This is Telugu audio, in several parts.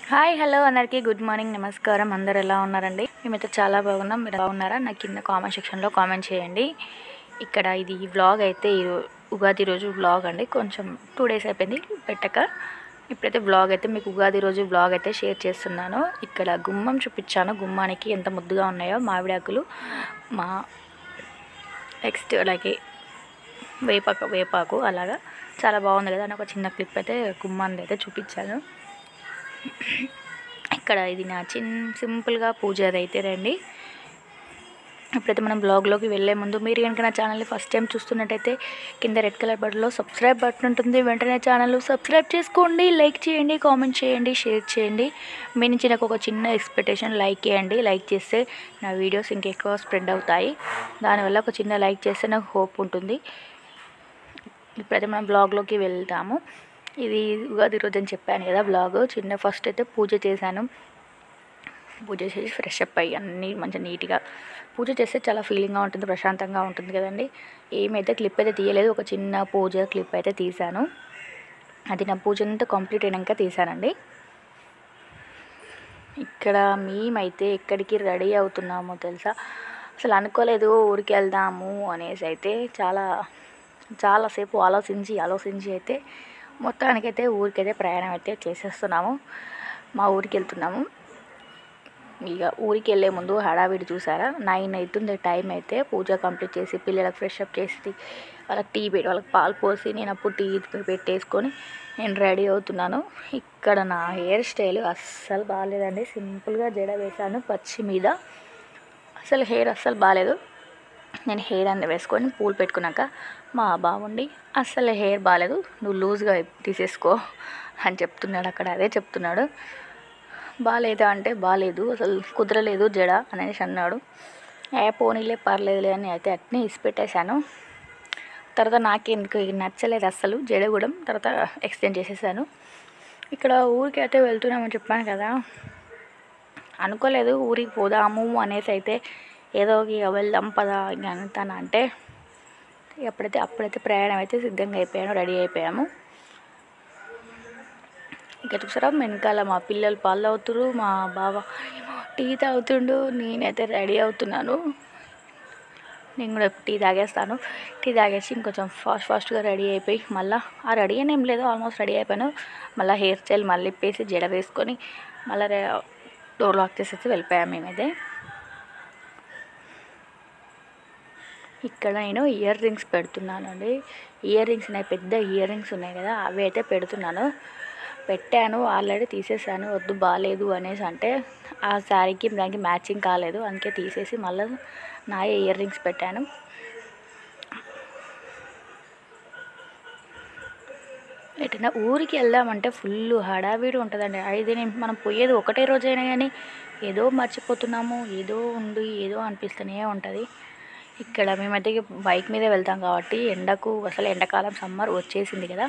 హాయ్ హలో అందరికీ గుడ్ మార్నింగ్ నమస్కారం అందరు ఎలా ఉన్నారండి మేమైతే చాలా బాగున్నాం మీరు బాగున్నారా నాకు కింద కామెంట్ సెక్షన్లో కామెంట్ చేయండి ఇక్కడ ఇది వ్లాగ్ అయితే ఈ రో- ఉగాది రోజు వ్లాగ్ అండి కొంచెం టూ డేస్ అయిపోయింది పెట్టక ఇప్పుడైతే వ్లాగ్ అయితే మీకు ఉగాది రోజు వ్లాగ్ అయితే షేర్ చేస్తున్నాను ఇక్కడ గుమ్మం చూపించాను గుమ్మానికి ఎంత ముద్దుగా ఉన్నాయో మామిడాకులు మా నెక్స్ట్ అలాగే వేపాకు వేపాకు అలాగా చాలా బాగుంది కదా అని ఒక చిన్న క్లిప్ అయితే గుమ్మాన్ని అయితే చూపించాను ఇక్కడ ఇది నా చిన్ సింపుల్గా పూజ అయితే రండి ఇప్పుడైతే మనం బ్లాగ్లోకి వెళ్ళే ముందు మీరు కనుక నా ఛానల్ని ఫస్ట్ టైం చూస్తున్నట్టయితే కింద రెడ్ కలర్ బటన్లో సబ్స్క్రైబ్ బటన్ ఉంటుంది వెంటనే ఛానల్ సబ్స్క్రైబ్ చేసుకోండి లైక్ చేయండి కామెంట్ చేయండి షేర్ చేయండి మీ నుంచి నాకు ఒక చిన్న ఎక్స్పెక్టేషన్ లైక్ చేయండి లైక్ చేస్తే నా వీడియోస్ ఇంకెక్కువ స్ప్రెడ్ అవుతాయి దానివల్ల ఒక చిన్న లైక్ చేస్తే నాకు హోప్ ఉంటుంది ఇప్పుడైతే మనం బ్లాగ్లోకి వెళ్తాము ఇది ఉగాది రోజు అని చెప్పాను కదా బ్లాగ్ చిన్న ఫస్ట్ అయితే పూజ చేశాను పూజ చేసి ఫ్రెష్ అప్ అయ్యి అన్నీ మంచిగా నీట్గా పూజ చేస్తే చాలా ఫీలింగ్గా ఉంటుంది ప్రశాంతంగా ఉంటుంది కదండి ఏమైతే క్లిప్ అయితే తీయలేదు ఒక చిన్న పూజ క్లిప్ అయితే తీశాను అది నా పూజ అంతా కంప్లీట్ అయినాక తీశానండి ఇక్కడ మేమైతే ఎక్కడికి రెడీ అవుతున్నామో తెలుసా అసలు అనుకోలేదు ఊరికి వెళ్దాము అనేసి అయితే చాలా చాలాసేపు ఆలోచించి ఆలోచించి అయితే మొత్తానికైతే ఊరికైతే ప్రయాణం అయితే చేసేస్తున్నాము మా ఊరికి వెళ్తున్నాము ఇక ఊరికి వెళ్ళే ముందు హడావిడి చూసారా నైన్ అవుతుంది టైం అయితే పూజ కంప్లీట్ చేసి పిల్లలకు ఫ్రెష్ అప్ చేసి వాళ్ళకి టీ పెట్టి వాళ్ళకి పాలు పోసి నేను అప్పుడు టీ పెట్టేసుకొని నేను రెడీ అవుతున్నాను ఇక్కడ నా హెయిర్ స్టైల్ అస్సలు బాగాలేదండి సింపుల్గా జడ వేశాను పచ్చి మీద అసలు హెయిర్ అస్సలు బాగాలేదు నేను హెయిర్ అన్నీ వేసుకొని పూలు పెట్టుకున్నాక మా బాగుండి అస్సలు హెయిర్ బాగాలేదు నువ్వు లూజ్గా తీసేసుకో అని చెప్తున్నాడు అక్కడ అదే చెప్తున్నాడు బాగాలేదా అంటే బాగాలేదు అసలు కుదరలేదు జడ అనేసి అన్నాడు ఏ పోనీలే పర్లేదులే అని అయితే అట్నే ఇసి పెట్టేశాను తర్వాత నాకెందుకు ఇది నచ్చలేదు అస్సలు జడ కూడా తర్వాత ఎక్స్టెండ్ చేసేసాను ఇక్కడ ఊరికి అయితే వెళ్తున్నామని చెప్పాను కదా అనుకోలేదు ఊరికి పోదాము అనేసి అయితే ఏదో ఇక వెళ్దాం పదా ఇక అంతాను అంటే ఎప్పుడైతే అప్పుడైతే ప్రయాణం అయితే సిద్ధంగా అయిపోయాను రెడీ అయిపోయాము ఇక చూసారా వెనకాల మా పిల్లలు పాలు తాగుతురు మా బావ టీ తాగుతుండు నేనైతే రెడీ అవుతున్నాను నేను కూడా టీ తాగేస్తాను టీ తాగేసి ఇంకొంచెం ఫాస్ట్ ఫాస్ట్గా రెడీ అయిపోయి మళ్ళీ ఆ రెడీ అని ఏం లేదు ఆల్మోస్ట్ రెడీ అయిపోయాను మళ్ళీ హెయిర్ స్టైల్ మళ్ళీ ఇప్పేసి జడ వేసుకొని మళ్ళీ డోర్ లాక్ చేసేసి వెళ్ళిపోయాము మేమైతే ఇక్కడ నేను ఇయర్ రింగ్స్ పెడుతున్నానండి ఇయర్ రింగ్స్ ఉన్నాయి పెద్ద ఇయర్ రింగ్స్ ఉన్నాయి కదా అవి అయితే పెడుతున్నాను పెట్టాను ఆల్రెడీ తీసేసాను వద్దు బాగాలేదు అనేసి అంటే ఆ శారీకి దానికి మ్యాచింగ్ కాలేదు అందుకే తీసేసి మళ్ళీ నా ఇయర్ రింగ్స్ పెట్టాను ఎటైనా ఊరికి వెళ్దామంటే ఫుల్ హడావిడి ఉంటుందండి అయితే నేను మనం పోయేది ఒకటే రోజైనా కానీ ఏదో మర్చిపోతున్నాము ఏదో ఉండి ఏదో అనిపిస్తూనే ఉంటుంది ఇక్కడ మేమైతే బైక్ మీదే వెళ్తాం కాబట్టి ఎండకు అసలు ఎండాకాలం సమ్మర్ వచ్చేసింది కదా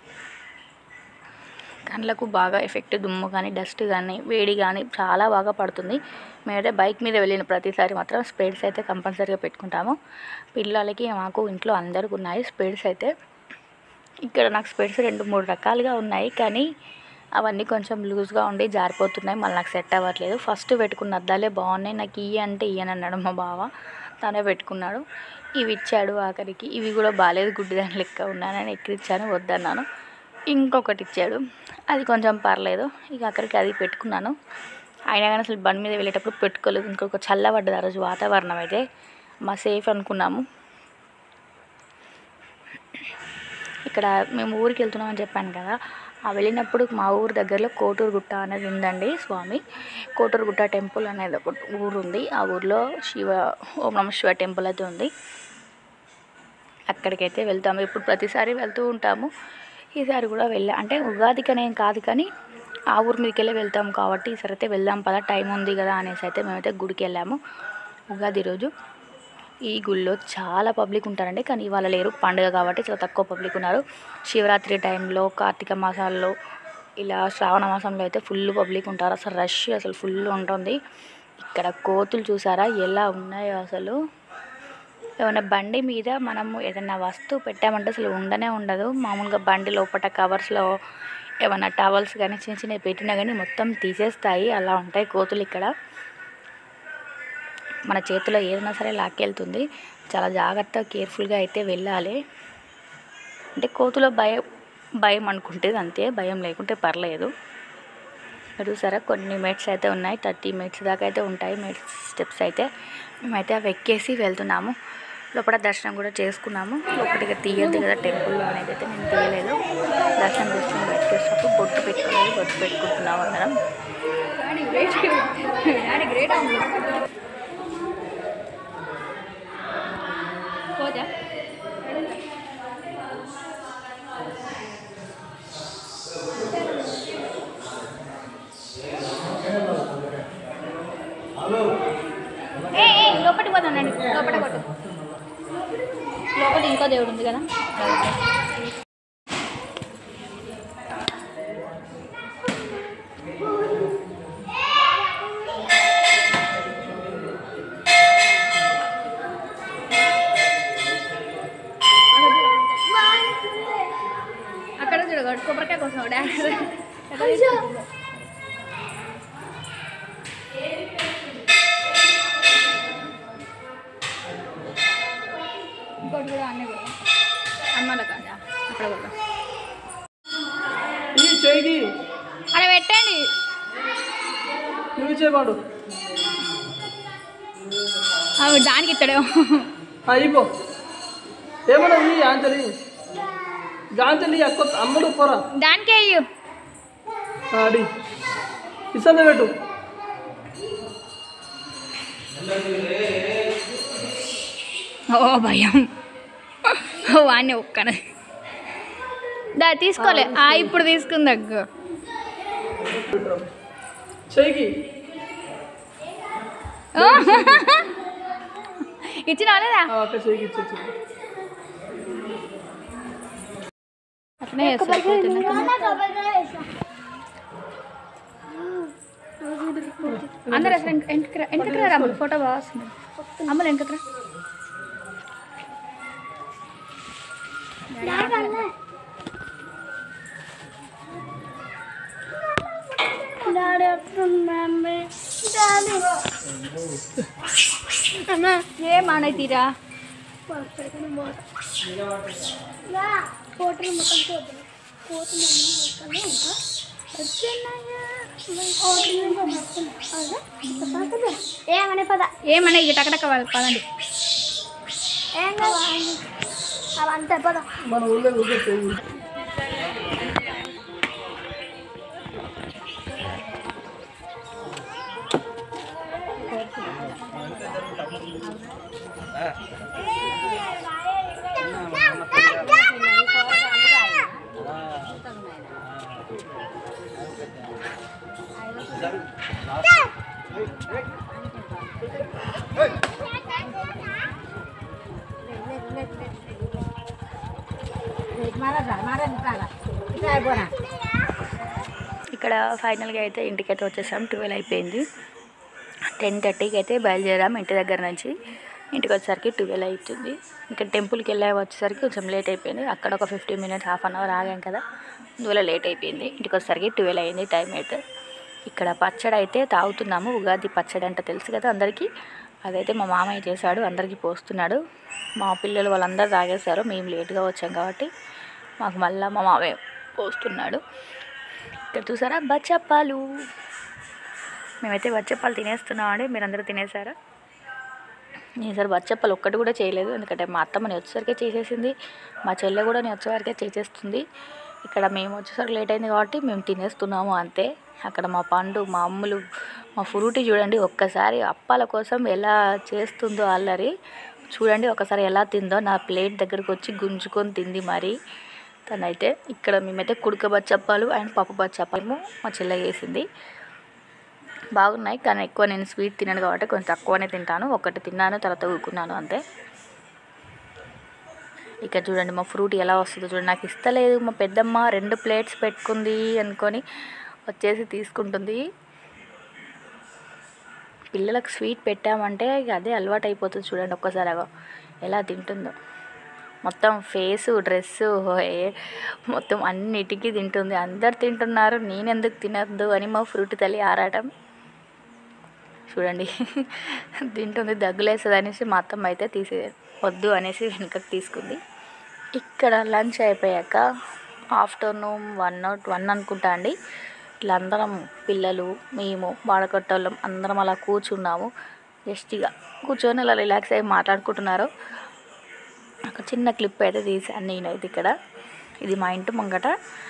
కళ్ళకు బాగా ఎఫెక్ట్ దుమ్ము కానీ డస్ట్ కానీ వేడి కానీ చాలా బాగా పడుతుంది మేమైతే బైక్ మీద వెళ్ళిన ప్రతిసారి మాత్రం స్పెడ్స్ అయితే కంపల్సరీగా పెట్టుకుంటాము పిల్లలకి మాకు ఇంట్లో అందరికి ఉన్నాయి స్పెడ్స్ అయితే ఇక్కడ నాకు స్పెడ్స్ రెండు మూడు రకాలుగా ఉన్నాయి కానీ అవన్నీ కొంచెం లూజ్గా ఉండి జారిపోతున్నాయి మళ్ళీ నాకు సెట్ అవ్వట్లేదు ఫస్ట్ పెట్టుకున్న అద్దాలే బాగున్నాయి నాకు ఇయ్యి అంటే ఇయ్యని అన్నాడు మా బావ తనే పెట్టుకున్నాడు ఇవి ఇచ్చాడు ఆఖరికి ఇవి కూడా బాగాలేదు గుడ్డిదాని లెక్క ఉన్నానని ఎక్కిరిచ్చాను వద్దన్నాను ఇంకొకటి ఇచ్చాడు అది కొంచెం పర్లేదు ఇక అక్కడికి అది పెట్టుకున్నాను అయినా కానీ అసలు బండి మీద వెళ్ళేటప్పుడు పెట్టుకోలేదు ఇంకొక చల్లబడ్డది ఆ రోజు వాతావరణం అయితే మా సేఫ్ అనుకున్నాము ఇక్కడ మేము ఊరికి వెళ్తున్నామని చెప్పాను కదా ఆ వెళ్ళినప్పుడు మా ఊరు దగ్గరలో కోటూరు గుట్ట అనేది ఉందండి స్వామి కోటూరు గుట్ట టెంపుల్ అనేది ఒక ఊరు ఉంది ఆ ఊర్లో శివ ఓం నమ శివ టెంపుల్ అయితే ఉంది అక్కడికైతే వెళ్తాము ఇప్పుడు ప్రతిసారి వెళ్తూ ఉంటాము ఈసారి కూడా వెళ్ళా అంటే ఉగాదికనేం కాదు కానీ ఆ ఊరి మీదకి వెళ్ళి వెళ్తాం కాబట్టి ఈసారి అయితే వెళ్దాం పదా టైం ఉంది కదా అనేసి అయితే మేమైతే గుడికి వెళ్ళాము ఉగాది రోజు ఈ గుళ్ళో చాలా పబ్లిక్ ఉంటారండి కానీ ఇవాళ లేరు పండుగ కాబట్టి చాలా తక్కువ పబ్లిక్ ఉన్నారు శివరాత్రి టైంలో కార్తీక మాసాల్లో ఇలా శ్రావణ మాసంలో అయితే ఫుల్ పబ్లిక్ ఉంటారు అసలు రష్ అసలు ఫుల్ ఉంటుంది ఇక్కడ కోతులు చూసారా ఎలా ఉన్నాయో అసలు ఏమైనా బండి మీద మనము ఏదైనా వస్తువు పెట్టామంటే అసలు ఉండనే ఉండదు మామూలుగా బండి లోపల కవర్స్లో ఏమన్నా టవల్స్ కానీ చిన్న చిన్నవి పెట్టినా కానీ మొత్తం తీసేస్తాయి అలా ఉంటాయి కోతులు ఇక్కడ మన చేతిలో ఏదైనా సరే లాక్కెళ్తుంది చాలా జాగ్రత్తగా కేర్ఫుల్గా అయితే వెళ్ళాలి అంటే కోతులో భయం భయం అనుకుంటే అంతే భయం లేకుంటే పర్లేదు ఇక్కడ చూసారా కొన్ని మెట్స్ అయితే ఉన్నాయి థర్టీ మెట్స్ దాకా అయితే ఉంటాయి మెట్స్ స్టెప్స్ అయితే మేమైతే అవి ఎక్కేసి వెళ్తున్నాము లోపల దర్శనం కూడా చేసుకున్నాము లోపలికి తీయద్దు కదా టెంపుల్లో అనేది అయితే నేను తీయలేదు దర్శనం చేసుకుని బయటకు వచ్చినప్పుడు బొట్టు పెట్టుకోలేదు బొట్టు పెట్టుకుంటున్నాము అందరం ఏ ఏ లోపలికి పోతానండి లోపల కొట్టు లోపల ఇంకో దేవుడు ఉంది కదా అక్కడ చూడ కొబ్బరికాయ కోసం డాన్స్ ఇంకోటి కూడా అన్నీ కూడా అన్నమాట కాదా అక్కడ కూడా ఈ చేయికి అక్కడ పెట్టండి నువ్వు చేయబాడు అవి దానికి ఇస్తాడేమో అయిపో ఏమన్నా ఈ ఆంజలి గాంజలి అక్క అమ్మలు పోరా దానికే అయ్యు ఆడి ఇసంద పెట్టు ఓ భయం ఓ వాడిని ఒక్కనే దా తీసుకోలే ఆ ఇప్పుడు తీసుకుంది అగ్గ చేయికి ఇచ్చిన లేదా ఆ అక్క చేయికి ఇచ్చి అట్లనే చేస్తారు పోతున్నా. అందరు అసలు వెంకట వెంకటరా అమ్మ ఫోటో బాగా వస్తుంది అమ్మలు వెంకట్రా ఏమానై తీరా ఏమనే పద ఏమన్నా ఇక టకటక పదండి ఏం కాదు అవంతే పద మన ఊళ్ళో ఊళ్ళో చేయి ఇక్కడ ఫైనల్గా అయితే ఇంటికైతే వచ్చేసాం ట్వెల్వ్ అయిపోయింది టెన్ థర్టీకి అయితే బయలుదేరాం ఇంటి దగ్గర నుంచి ఇంటికి వచ్చేసరికి ట్వెల్వ్ అవుతుంది ఇంకా టెంపుల్కి వెళ్ళే వచ్చేసరికి కొంచెం లేట్ అయిపోయింది అక్కడ ఒక fifteen minutes half an hour ఆగాం కదా అందువల్ల లేట్ అయిపోయింది ఇంటికి వచ్చేసరికి ట్వెల్వ్ అయింది టైం అయితే ఇక్కడ పచ్చడి అయితే తాగుతున్నాము ఉగాది పచ్చడి అంటే తెలుసు కదా అందరికీ అదైతే మా మామయ్య చేశాడు అందరికీ పోస్తున్నాడు మా పిల్లలు వాళ్ళందరూ తాగేశారు మేము లేట్గా వచ్చాం కాబట్టి మాకు మళ్ళీ మా మామయ్య పోస్తున్నాడు ఇక్కడ చూసారా బచ్చప్పాలు మేమైతే బచ్చప్పాలు తినేస్తున్నామండి మీరందరూ తినేసారా నేను సార్ బచ్చప్పాలు ఒక్కటి కూడా చేయలేదు ఎందుకంటే మా అత్తమ్మ నేను వచ్చేసరికి చేసేసింది మా చెల్లె కూడా నేను వచ్చేసరికి చేసేస్తుంది ఇక్కడ మేము వచ్చేసరికి లేట్ అయింది కాబట్టి మేము తినేస్తున్నాము అంతే అక్కడ మా పండు మా అమ్ములు మా ఫ్రూటీ చూడండి ఒక్కసారి అప్పాల కోసం ఎలా చేస్తుందో అల్లరి చూడండి ఒకసారి ఎలా తిందో నా ప్లేట్ దగ్గరకు వచ్చి గుంజుకొని తింది మరి తనైతే ఇక్కడ మేమైతే కుడక బచ్చప్పాలు అండ్ పప్పు బచ్చప్పాలు మా చెల్లె చేసింది బాగున్నాయి కానీ ఎక్కువ నేను స్వీట్ తినను కాబట్టి కొంచెం తక్కువనే తింటాను ఒకటి తిన్నాను తర్వాత ఊరుకున్నాను అంతే ఇక చూడండి మా ఫ్రూట్ ఎలా వస్తుందో చూడండి నాకు ఇస్తలేదు మా పెద్దమ్మ రెండు ప్లేట్స్ పెట్టుకుంది అనుకొని వచ్చేసి తీసుకుంటుంది పిల్లలకు స్వీట్ పెట్టామంటే ఇక అదే అలవాటు అయిపోతుంది చూడండి ఒక్కసారి అగో ఎలా తింటుందో మొత్తం ఫేసు డ్రెస్సు మొత్తం అన్నిటికీ తింటుంది అందరు తింటున్నారు నేనెందుకు తినద్దు అని మా ఫ్రూట్ తల్లి ఆరాటం చూడండి తింటుంది దగ్గులేస్తుంది అనేసి మా అత్తమ్మ అయితే తీసే వద్దు అనేసి వెనుకకు తీసుకుంది ఇక్కడ లంచ్ అయిపోయాక ఆఫ్టర్నూన్ వన్ నాట్ వన్ అనుకుంటా అండి ఇలా అందరం పిల్లలు మేము వాడకొట్టోళ్ళం అందరం అలా కూర్చున్నాము జస్ట్ ఇక కూర్చొని అలా రిలాక్స్ అయ్యి మాట్లాడుకుంటున్నారు ఒక చిన్న క్లిప్ అయితే తీసాను నేనైతే ఇక్కడ ఇది మా ఇంటి ముంగట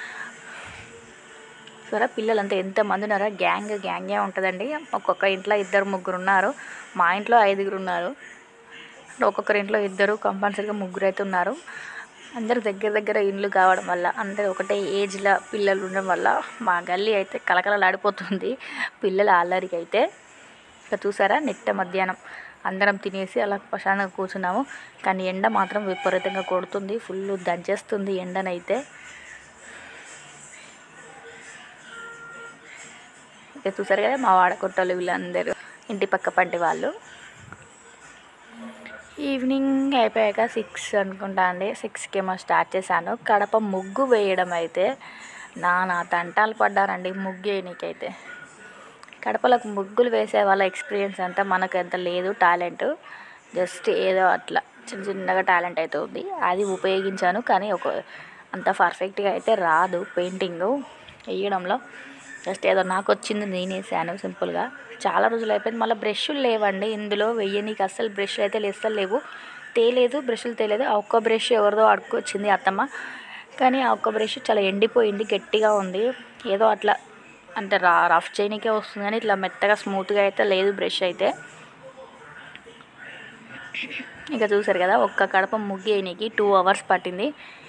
సరే పిల్లలంతా ఎంతమంది ఉన్నారో గ్యాంగ్ గ్యాంగే ఉంటుందండి ఒక్కొక్క ఇంట్లో ఇద్దరు ముగ్గురు ఉన్నారు మా ఇంట్లో ఐదుగురు ఉన్నారు ఒక్కొక్కరి ఇంట్లో ఇద్దరు కంపల్సరీగా ముగ్గురు అయితే ఉన్నారు అందరు దగ్గర దగ్గర ఇండ్లు కావడం వల్ల అందరు ఒకటే ఏజ్లో పిల్లలు ఉండడం వల్ల మా గల్లీ అయితే కలకలలాడిపోతుంది పిల్లల అల్లరికి అయితే ఇక చూసారా నిట్ట మధ్యాహ్నం అందరం తినేసి అలా ప్రశాంతంగా కూర్చున్నాము కానీ ఎండ మాత్రం విపరీతంగా కొడుతుంది ఫుల్ దంచేస్తుంది ఎండనైతే ఇక చూసారు కదా మా వాడకొట్టోళ్ళు వీళ్ళందరూ ఇంటి పక్క పంటి వాళ్ళు ఈవినింగ్ అయిపోయాక సిక్స్ అనుకుంటా అండి సిక్స్కి ఏమో స్టార్ట్ చేశాను కడప ముగ్గు వేయడం అయితే నా నా తంటాలు పడ్డానండి ముగ్గు వేయనీకైతే కడపలకు ముగ్గులు వేసే వాళ్ళ ఎక్స్పీరియన్స్ అంతా మనకు ఎంత లేదు టాలెంట్ జస్ట్ ఏదో అట్లా చిన్న చిన్నగా టాలెంట్ అయితే ఉంది అది ఉపయోగించాను కానీ ఒక అంత పర్ఫెక్ట్గా అయితే రాదు పెయింటింగ్ వేయడంలో జస్ట్ ఏదో నాకు వచ్చింది నేను వేసాను సింపుల్గా చాలా రోజులు అయిపోయింది మళ్ళీ బ్రష్లు లేవండి ఇందులో వెయ్యనీకి అస్సలు బ్రష్లు అయితే అస్సలు లేవు తేలేదు బ్రష్లు తేలేదు ఆ ఒక్క బ్రష్ ఎవరిదో అడుక్కొచ్చింది అత్తమ్మ కానీ ఆ ఒక్క బ్రష్ చాలా ఎండిపోయింది గట్టిగా ఉంది ఏదో అట్లా అంటే రా రఫ్ చేయనికే వస్తుంది కానీ ఇట్లా మెత్తగా స్మూత్గా అయితే లేదు బ్రష్ అయితే ఇక చూసారు కదా ఒక్క కడప ముగ్గు వేయనీకి టూ అవర్స్ పట్టింది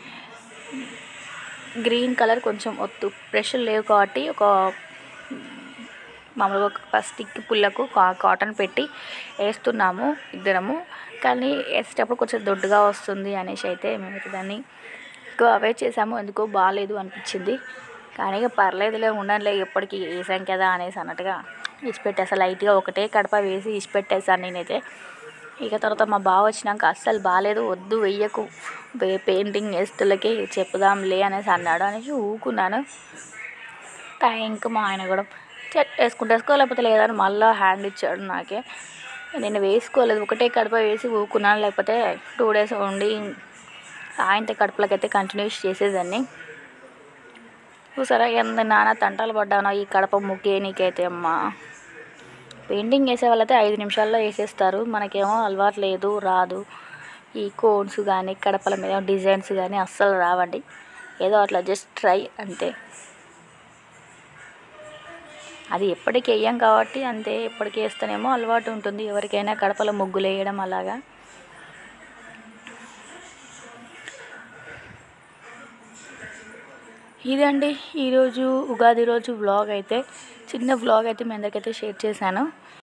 గ్రీన్ కలర్ కొంచెం ఒత్తు బ్రష్లు లేవు కాబట్టి ఒక మామూలుగా ఒక స్టిక్ పుల్లకు కా- కాటన్ పెట్టి వేస్తున్నాము ఇద్దరము కానీ వేసేటప్పుడు కొంచెం దొడ్డుగా వస్తుంది అనేసి అయితే మేమైతే దాన్ని ఎక్కువ అవే చేసాము ఎందుకో బాగాలేదు అనిపించింది కానీ ఇక పర్లేదులే ఉండనులే ఎప్పటికీ వేసాం కదా అనేసి అన్నట్టుగా ఇచ్చిపెట్టేసా లైట్గా ఒకటే కడప వేసి ఇచ్చిపెట్టేసాను నేనైతే ఇక తర్వాత మా బావ వచ్చినాక అస్సలు బాగాలేదు వద్దు వెయ్యకు వే- పెయింటింగ్ వేస్తులకి చెప్పుదాంలే అనేసి అన్నాడు అనేసి ఊకున్నాను థ్యాంక్ మా ఆయన కూడా చెట్ వేసుకుంటే వేసుకో లేకపోతే లేదని మళ్ళీ హ్యాండ్ ఇచ్చాడు నాకే నేను వేసుకోలేదు ఒకటే కడప వేసి ఊకున్నాను లేకపోతే టూ డేస్ ఉండి ఆయనతో కడుపులకైతే కంటిన్యూస్ చేసేదాన్ని చూసారా ఎంత నాన్న తంటాలు పడ్డానో ఈ కడప ముగ్గే నీకైతే అమ్మా పెయింటింగ్ వేసే వాళ్ళైతే ఐదు నిమిషాల్లో వేసేస్తారు మనకేమో అలవాటు లేదు రాదు ఈ కోన్స్ కానీ కడపల మీద డిజైన్స్ కానీ అస్సలు రావండి ఏదో అట్లా జస్ట్ ట్రై అంతే అది ఎప్పటికి వేయం కాబట్టి అంతే ఎప్పటికి వేస్తేనేమో అలవాటు ఉంటుంది ఎవరికైనా కడపలో ముగ్గులు వేయడం అలాగా ఇదండి ఈరోజు ఉగాది రోజు వ్లాగ్ అయితే చిన్న వ్లాగ్ అయితే మీ అందరికైతే షేర్ చేశాను